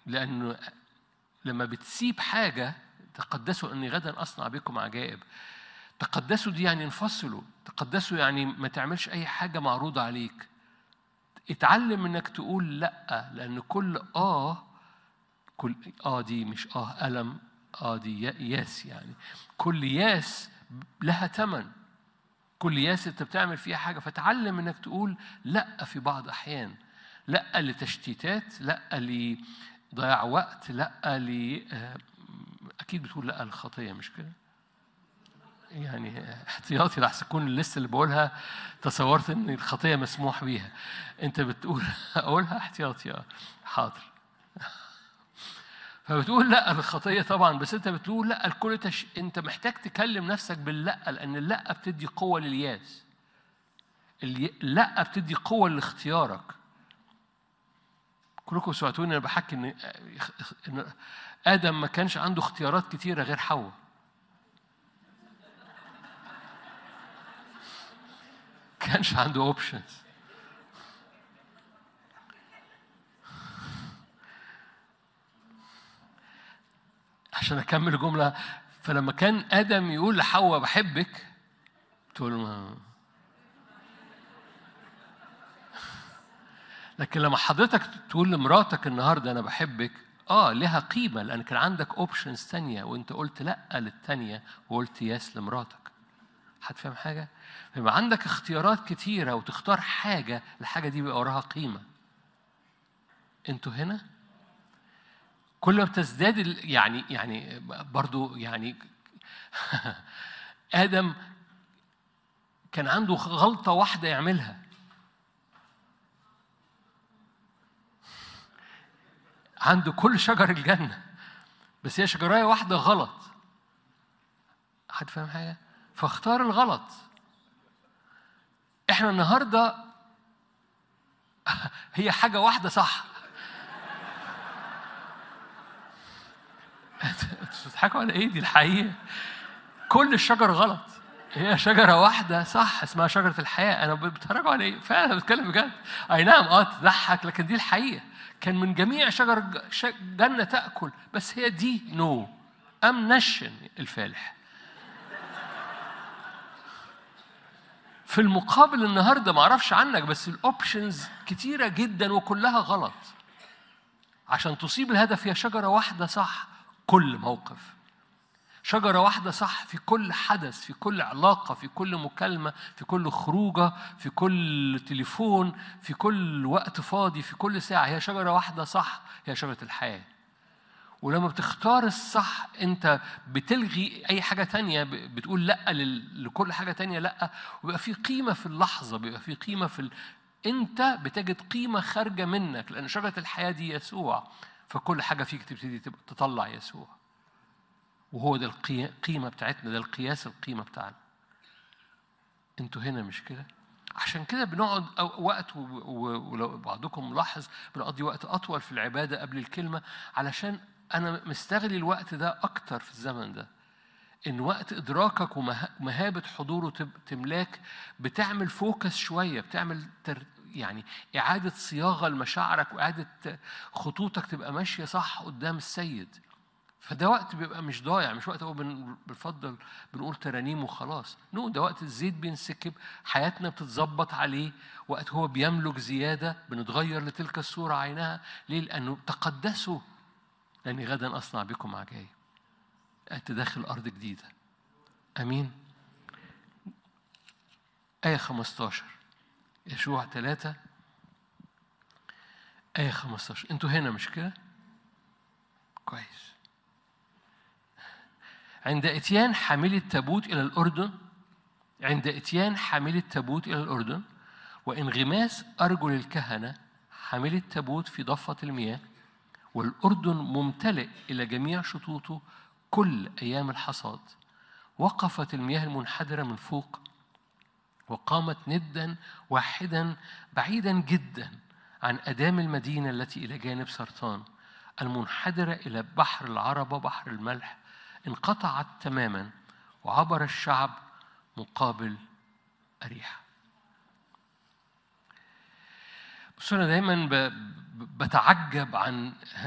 لأنه لما بتسيب حاجة تقدسوا أني غدا أصنع بكم عجائب تقدسوا دي يعني انفصلوا تقدسوا يعني ما تعملش أي حاجة معروضة عليك اتعلم انك تقول لا لان كل اه كل اه دي مش اه الم اه دي ياس يعني كل ياس لها ثمن كل ياس انت بتعمل فيها حاجه فتعلم انك تقول لا في بعض احيان لا لتشتيتات لا لضياع وقت لا ل اكيد بتقول لا للخطيه مش كده يعني احتياطي لحسن تكون لسه اللي بقولها تصورت ان الخطيه مسموح بيها انت بتقول اقولها احتياطي اه حاضر فبتقول لا للخطيه طبعا بس انت بتقول لا الكل تش... انت محتاج تكلم نفسك باللا لان اللا بتدي قوه للياس اللا بتدي قوه لاختيارك كلكم سمعتوني انا بحكي ان ان ادم ما كانش عنده اختيارات كتيره غير حواء كانش عنده اوبشنز عشان اكمل الجمله فلما كان ادم يقول لحواء بحبك تقول ما لكن لما حضرتك تقول لمراتك النهارده انا بحبك اه لها قيمه لان كان عندك اوبشنز ثانيه وانت قلت لا للثانيه وقلت يس لمراتك هتفهم حاجه؟ يبقى عندك اختيارات كتيرة وتختار حاجة الحاجة دي بيبقى وراها قيمة انتوا هنا كل ما بتزداد يعني يعني برضو يعني آدم كان عنده غلطة واحدة يعملها عنده كل شجر الجنة بس هي شجراية واحدة غلط حد فاهم حاجة؟ فاختار الغلط احنا النهارده هي حاجه واحده صح بتضحكوا على ايه دي الحقيقه كل الشجر غلط هي شجره واحده صح اسمها شجره الحياه انا بتفرجوا على ايه فعلا بتكلم بجد اي نعم اه تضحك لكن دي الحقيقه كان من جميع شجر جنه تاكل بس هي دي نو ام نشن الفالح في المقابل النهارده ما اعرفش عنك بس الاوبشنز كتيره جدا وكلها غلط عشان تصيب الهدف هي شجره واحده صح كل موقف شجرة واحدة صح في كل حدث في كل علاقة في كل مكالمة في كل خروجة في كل تليفون في كل وقت فاضي في كل ساعة هي شجرة واحدة صح هي شجرة الحياة ولما بتختار الصح انت بتلغي اي حاجه تانية بتقول لا لكل حاجه تانية لا ويبقى في قيمه في اللحظه بيبقى في قيمه في ال... انت بتجد قيمه خارجه منك لان شجره الحياه دي يسوع فكل حاجه فيك تبتدي تطلع يسوع وهو ده القيمه بتاعتنا ده القياس القيمه بتاعنا انتوا هنا مش كده عشان كده بنقعد وقت ولو بعضكم ملاحظ بنقضي وقت اطول في العباده قبل الكلمه علشان أنا مستغلي الوقت ده أكتر في الزمن ده إن وقت إدراكك ومهابة حضوره تملاك بتعمل فوكس شوية بتعمل تر يعني إعادة صياغة لمشاعرك وإعادة خطوطك تبقى ماشية صح قدام السيد فده وقت بيبقى مش ضايع مش وقت هو بنفضل بنقول ترانيم وخلاص نو ده وقت الزيت بينسكب حياتنا بتتظبط عليه وقت هو بيملك زيادة بنتغير لتلك الصورة عينها ليه؟ لأنه تقدسوا لأني غدا أصنع بكم عجائب أنت داخل أرض جديدة أمين آية 15 يشوع ثلاثة آية 15 أنتوا هنا مش كده؟ كويس عند إتيان حامل التابوت إلى الأردن عند إتيان حامل التابوت إلى الأردن وانغماس أرجل الكهنة حامل التابوت في ضفة المياه والأردن ممتلئ إلى جميع شطوطه كل أيام الحصاد وقفت المياه المنحدرة من فوق وقامت ندا واحدا بعيدا جدا عن أدام المدينة التي إلى جانب سرطان المنحدرة إلى بحر العربة بحر الملح انقطعت تماما وعبر الشعب مقابل أريحة بس أنا دايما بتعجب عن